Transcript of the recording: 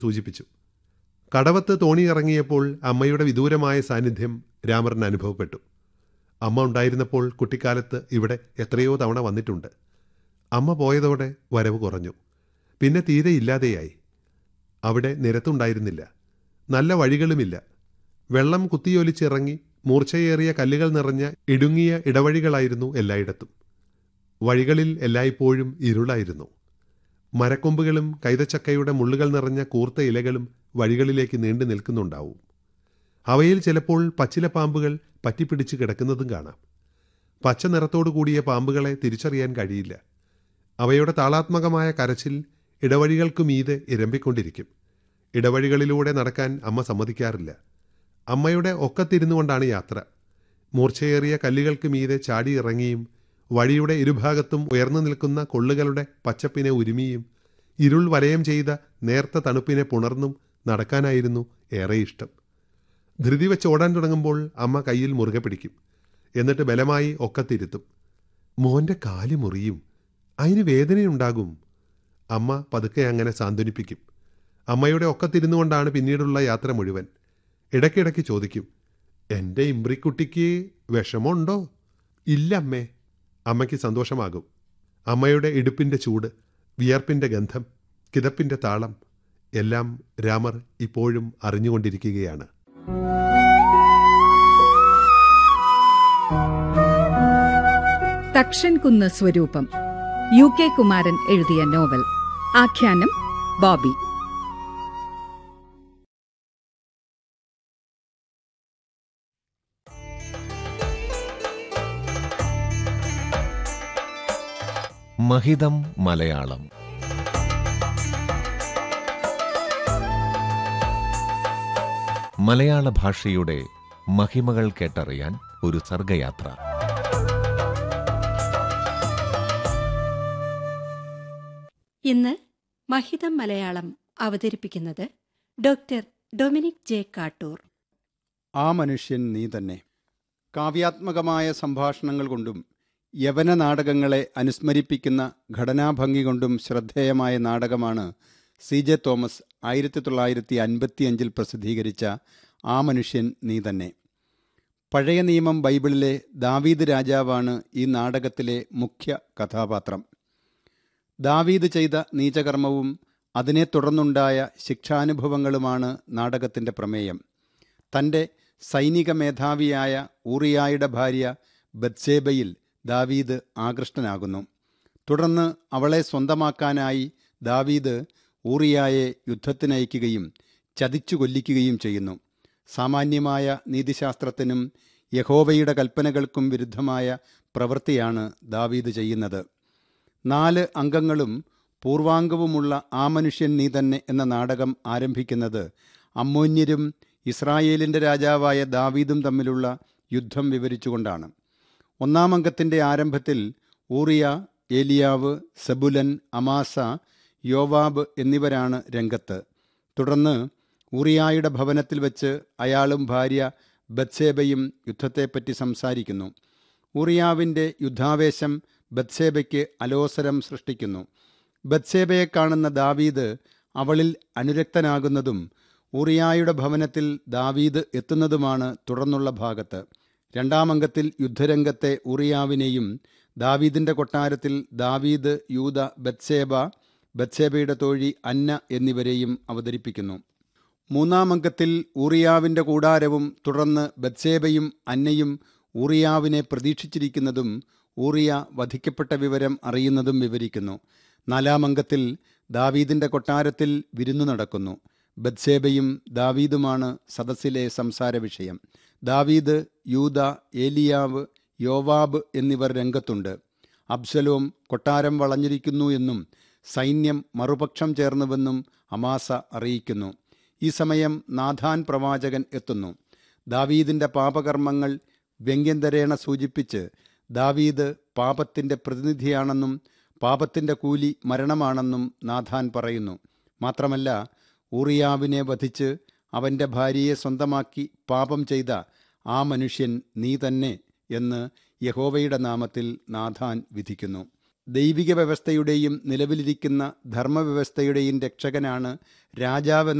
സൂചിപ്പിച്ചു കടവത്ത് തോണി ഇറങ്ങിയപ്പോൾ അമ്മയുടെ വിദൂരമായ സാന്നിധ്യം രാമറിന് അനുഭവപ്പെട്ടു അമ്മ ഉണ്ടായിരുന്നപ്പോൾ കുട്ടിക്കാലത്ത് ഇവിടെ എത്രയോ തവണ വന്നിട്ടുണ്ട് അമ്മ പോയതോടെ വരവ് കുറഞ്ഞു പിന്നെ തീരെ ഇല്ലാതെയായി അവിടെ നിരത്തുണ്ടായിരുന്നില്ല നല്ല വഴികളുമില്ല വെള്ളം കുത്തിയൊലിച്ചിറങ്ങി മൂർച്ചയേറിയ കല്ലുകൾ നിറഞ്ഞ ഇടുങ്ങിയ ഇടവഴികളായിരുന്നു എല്ലായിടത്തും വഴികളിൽ എല്ലായ്പ്പോഴും ഇരുളായിരുന്നു മരക്കൊമ്പുകളും കൈതച്ചക്കയുടെ മുള്ളുകൾ നിറഞ്ഞ കൂർത്ത ഇലകളും വഴികളിലേക്ക് നീണ്ടു നിൽക്കുന്നുണ്ടാവും അവയിൽ ചിലപ്പോൾ പച്ചില പാമ്പുകൾ പറ്റിപ്പിടിച്ച് കിടക്കുന്നതും കാണാം പച്ച നിറത്തോടു കൂടിയ പാമ്പുകളെ തിരിച്ചറിയാൻ കഴിയില്ല അവയുടെ താളാത്മകമായ കരച്ചിൽ ഇടവഴികൾക്കു മീതെ ഇരമ്പിക്കൊണ്ടിരിക്കും ഇടവഴികളിലൂടെ നടക്കാൻ അമ്മ സമ്മതിക്കാറില്ല അമ്മയുടെ ഒക്കത്തിരുന്നുകൊണ്ടാണ് യാത്ര മൂർച്ചയേറിയ കല്ലുകൾക്ക് മീതെ ചാടിയിറങ്ങിയും വഴിയുടെ ഇരുഭാഗത്തും ഉയർന്നു നിൽക്കുന്ന കൊള്ളുകളുടെ പച്ചപ്പിനെ ഉരുമിയും ഇരുൾ വലയം ചെയ്ത നേർത്ത തണുപ്പിനെ പുണർന്നും നടക്കാനായിരുന്നു ഏറെ ഇഷ്ടം ധൃതി വെച്ച് ഓടാൻ തുടങ്ങുമ്പോൾ അമ്മ കയ്യിൽ മുറുകെ പിടിക്കും എന്നിട്ട് ബലമായി ഒക്കത്തിരുത്തും മോന്റെ കാല് മുറിയും അതിന് വേദനയുണ്ടാകും അമ്മ പതുക്കെ അങ്ങനെ സാന്ത്വനിപ്പിക്കും അമ്മയുടെ ഒക്കത്തിരുന്നുകൊണ്ടാണ് പിന്നീടുള്ള യാത്ര മുഴുവൻ ഇടയ്ക്കിടയ്ക്ക് ചോദിക്കും എൻ്റെ ഇമ്പ്രിക്കുട്ടിക്ക് വിഷമമുണ്ടോ ഇല്ല അമ്മേ അമ്മയ്ക്ക് സന്തോഷമാകും അമ്മയുടെ ഇടുപ്പിൻ്റെ ചൂട് വിയർപ്പിൻ്റെ ഗന്ധം കിതപ്പിൻ്റെ താളം എല്ലാം രാമർ ഇപ്പോഴും അറിഞ്ഞുകൊണ്ടിരിക്കുകയാണ് തക്ഷൻകുന്ന് സ്വരൂപം യു കെ കുമാരൻ എഴുതിയ നോവൽ ആഖ്യാനം ബോബി മഹിതം മലയാളം മലയാള ഭാഷയുടെ മഹിമകൾ കേട്ടറിയാൻ ഒരു സർഗയാത്ര ഇന്ന് മഹിതം മലയാളം അവതരിപ്പിക്കുന്നത് ഡോക്ടർ ഡൊമിനിക് ജെ കാട്ടൂർ ആ മനുഷ്യൻ നീ തന്നെ കാവ്യാത്മകമായ സംഭാഷണങ്ങൾ കൊണ്ടും യവന നാടകങ്ങളെ അനുസ്മരിപ്പിക്കുന്ന ഘടനാഭംഗി കൊണ്ടും ശ്രദ്ധേയമായ നാടകമാണ് സി ജെ തോമസ് ആയിരത്തി തൊള്ളായിരത്തി അൻപത്തിയഞ്ചിൽ പ്രസിദ്ധീകരിച്ച ആ മനുഷ്യൻ നീ തന്നെ പഴയ നിയമം ബൈബിളിലെ ദാവീദ് രാജാവാണ് ഈ നാടകത്തിലെ മുഖ്യ കഥാപാത്രം ദാവീദ് ചെയ്ത നീചകർമ്മവും അതിനെ തുടർന്നുണ്ടായ ശിക്ഷാനുഭവങ്ങളുമാണ് നാടകത്തിൻ്റെ പ്രമേയം തൻ്റെ സൈനിക മേധാവിയായ ഊറിയായുടെ ഭാര്യ ബത്സേബയിൽ ദാവീദ് ആകൃഷ്ടനാകുന്നു തുടർന്ന് അവളെ സ്വന്തമാക്കാനായി ദാവീദ് ഊറിയായെ യുദ്ധത്തിനയക്കുകയും ചതിച്ചു കൊല്ലിക്കുകയും ചെയ്യുന്നു സാമാന്യമായ നീതിശാസ്ത്രത്തിനും യഹോവയുടെ കൽപ്പനകൾക്കും വിരുദ്ധമായ പ്രവൃത്തിയാണ് ദാവീദ് ചെയ്യുന്നത് നാല് അംഗങ്ങളും പൂർവാംഗവുമുള്ള ആ മനുഷ്യൻ നീ തന്നെ എന്ന നാടകം ആരംഭിക്കുന്നത് അമ്മോന്യരും ഇസ്രായേലിൻ്റെ രാജാവായ ദാവീദും തമ്മിലുള്ള യുദ്ധം വിവരിച്ചുകൊണ്ടാണ് ഒന്നാം അംഗത്തിൻ്റെ ആരംഭത്തിൽ ഊറിയ ഏലിയാവ് സബുലൻ അമാസ യോവാബ് എന്നിവരാണ് രംഗത്ത് തുടർന്ന് ഊറിയായുടെ ഭവനത്തിൽ വെച്ച് അയാളും ഭാര്യ ബത്സേബയും യുദ്ധത്തെപ്പറ്റി സംസാരിക്കുന്നു ഊറിയാവിൻ്റെ യുദ്ധാവേശം ബത്സേബയ്ക്ക് അലോസരം സൃഷ്ടിക്കുന്നു ബത്സേബയെ കാണുന്ന ദാവീദ് അവളിൽ അനുരക്തനാകുന്നതും ഊറിയായുടെ ഭവനത്തിൽ ദാവീദ് എത്തുന്നതുമാണ് തുടർന്നുള്ള ഭാഗത്ത് രണ്ടാം അംഗത്തിൽ യുദ്ധരംഗത്തെ ഊറിയാവിനെയും ദാവീദിന്റെ കൊട്ടാരത്തിൽ ദാവീദ് യൂത ബത്സേബ ബത്സേബയുടെ തോഴി അന്ന എന്നിവരെയും അവതരിപ്പിക്കുന്നു മൂന്നാം അംഗത്തിൽ ഊറിയാവിന്റെ കൂടാരവും തുടർന്ന് ബത്സേബയും അന്നയും ഊറിയാവിനെ പ്രതീക്ഷിച്ചിരിക്കുന്നതും ഊറിയ വധിക്കപ്പെട്ട വിവരം അറിയുന്നതും വിവരിക്കുന്നു നാലാം അംഗത്തിൽ ദാവീദിന്റെ കൊട്ടാരത്തിൽ വിരുന്നു നടക്കുന്നു ബത്സേബയും ദാവീദുമാണ് സദസ്സിലെ സംസാര വിഷയം ദാവീദ് യൂത ഏലിയാവ് യോവാബ് എന്നിവർ രംഗത്തുണ്ട് അബ്സലോം കൊട്ടാരം വളഞ്ഞിരിക്കുന്നു എന്നും സൈന്യം മറുപക്ഷം ചേർന്നുവെന്നും അമാസ അറിയിക്കുന്നു ഈ സമയം നാഥാൻ പ്രവാചകൻ എത്തുന്നു ദാവീദിന്റെ പാപകർമ്മങ്ങൾ വ്യംഗ്യന്തരേണ സൂചിപ്പിച്ച് ദാവീദ് പാപത്തിന്റെ പ്രതിനിധിയാണെന്നും പാപത്തിന്റെ കൂലി മരണമാണെന്നും നാഥാൻ പറയുന്നു മാത്രമല്ല ഊറിയാവിനെ വധിച്ച് അവൻ്റെ ഭാര്യയെ സ്വന്തമാക്കി പാപം ചെയ്ത ആ മനുഷ്യൻ നീ തന്നെ എന്ന് യഹോവയുടെ നാമത്തിൽ നാഥാൻ വിധിക്കുന്നു ദൈവിക വ്യവസ്ഥയുടെയും നിലവിലിരിക്കുന്ന ധർമ്മവ്യവസ്ഥയുടെയും രക്ഷകനാണ് രാജാവെന്ന